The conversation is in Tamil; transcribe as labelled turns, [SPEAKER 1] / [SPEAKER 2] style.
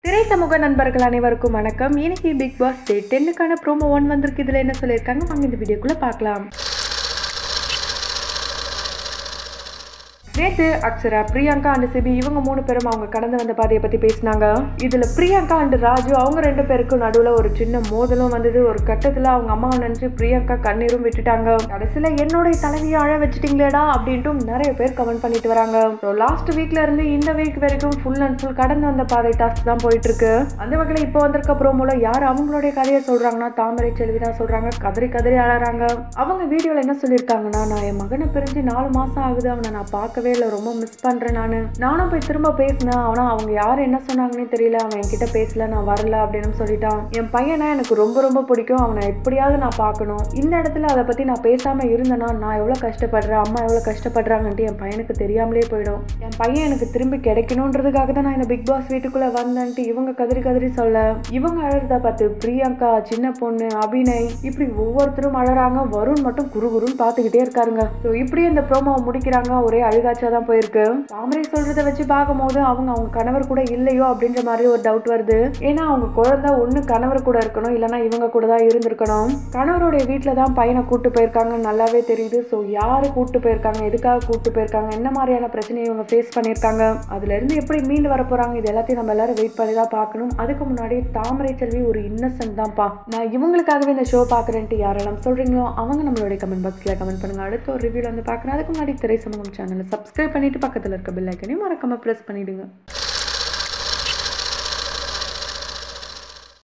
[SPEAKER 1] திரை சமூக நண்பர்கள் அனைவருக்கும் வணக்கம் இன்னைக்கு பிக் பாஸ் டே டென்னுக்கான ப்ரோமோ ஒன் வந்திருக்கு இதில் என்ன சொல்லியிருக்காங்க வாங்க இந்த வீடியோக்குள்ளே பார்க்கலாம் நேத்து அக்ஷரா பிரியங்கா அண்ட் சிபி இவங்க மூணு பேரும் அவங்க கடந்து வந்த பாதையை பத்தி பேசினாங்க இதுல பிரியங்கா அண்ட் ராஜு அவங்க ரெண்டு பேருக்கும் நடுவுல ஒரு சின்ன மோதலும் வந்தது ஒரு கட்டத்துல அவங்க அம்மாவை நினைச்சு பிரியங்கா கண்ணீரும் விட்டுட்டாங்க கடைசியில என்னோட தலைவியை அழ வச்சுட்டீங்களேடா அப்படின்ட்டும் நிறைய பேர் கமெண்ட் பண்ணிட்டு வராங்க லாஸ்ட் வீக்ல இருந்து இந்த வீக் வரைக்கும் ஃபுல் அண்ட் ஃபுல் கடந்து வந்த பாதை டாஸ்க் தான் போயிட்டு இருக்கு அந்த வகையில இப்போ வந்திருக்க ப்ரோமோல யார் அவங்களுடைய கதையை சொல்றாங்கன்னா தாமரை செல்வி தான் சொல்றாங்க கதறி கதறி அழறாங்க அவங்க வீடியோல என்ன சொல்லியிருக்காங்கன்னா நான் என் மகனை பிரிஞ்சு நாலு மாசம் ஆகுது அவனை நான் பார்க்கவே இல்லை ரொம்ப மிஸ் பண்றேன் நான் நானும் போய் திரும்ப பேசினேன் ஆனா அவங்க யார் என்ன சொன்னாங்கன்னே தெரியல அவன் என்கிட்ட பேசல நான் வரல அப்படின்னு சொல்லிட்டான் என் பையனை எனக்கு ரொம்ப ரொம்ப பிடிக்கும் அவனை எப்படியாவது நான் பார்க்கணும் இந்த இடத்துல அதை பத்தி நான் பேசாம இருந்தேன்னா நான் எவ்வளவு கஷ்டப்படுறேன் அம்மா எவ்வளவு கஷ்டப்படுறாங்கன்ட்டு என் பையனுக்கு தெரியாமலே போயிடும் என் பையன் எனக்கு திரும்பி கிடைக்கணுன்றதுக்காக தான் நான் இந்த பிக் பாஸ் வீட்டுக்குள்ள வந்தேன்ட்டு இவங்க கதறி கதறி சொல்ல இவங்க அழறத பார்த்து பிரியங்கா சின்ன பொண்ணு அபிநய் இப்படி ஒவ்வொருத்தரும் அழறாங்க வருண் மட்டும் குறுகுறுன்னு பார்த்துக்கிட்டே இருக்காருங்க ஸோ இப்படியே இந்த ப்ரோமோவை முடிக்கிறாங்க ஒரே அழுகாச்சா தான் போயிருக்கு தாமரை சொல்றதை வச்சு பார்க்கும்போது அவங்க அவங்க கணவர் கூட இல்லையோ அப்படின்ற மாதிரி ஒரு டவுட் வருது ஏன்னா அவங்க குழந்தை ஒண்ணு கணவர் கூட இருக்கணும் இல்லைன்னா இவங்க கூட தான் இருந்திருக்கணும் கணவருடைய வீட்டில் தான் பையனை கூட்டு போயிருக்காங்க நல்லாவே தெரியுது ஸோ யாரு கூட்டு போயிருக்காங்க எதுக்காக கூட்டு போயிருக்காங்க என்ன மாதிரியான பிரச்சனையை இவங்க ஃபேஸ் பண்ணியிருக்காங்க அதுல இருந்து எப்படி மீண்டு வர போறாங்க இது எல்லாத்தையும் நம்ம எல்லாரும் வெயிட் பண்ணி தான் பார்க்கணும் அதுக்கு முன்னாடி தாமரை செல்வி ஒரு இன்னசென்ட் தான்ப்பா நான் இவங்களுக்காகவே இந்த ஷோ பார்க்குறேன்ட்டு யாரெல்லாம் சொல்றீங்களோ அவங்க நம்மளுடைய கமெண்ட் பாக்ஸ்ல கமெண்ட் பண்ணுங்க அடுத்த ஒரு ரிவ்யூல வந்து பார்க்குறேன் அதுக்கு முன்னாடி திரை சமூகம் சேனலை சப்ஸ்கிரைப் பண்ணிட்டு பக்கத்தில் இருக்க பெல் ஐக்கனையும் மறக்காம ப்ரெஸ் பண்ணிடுங்க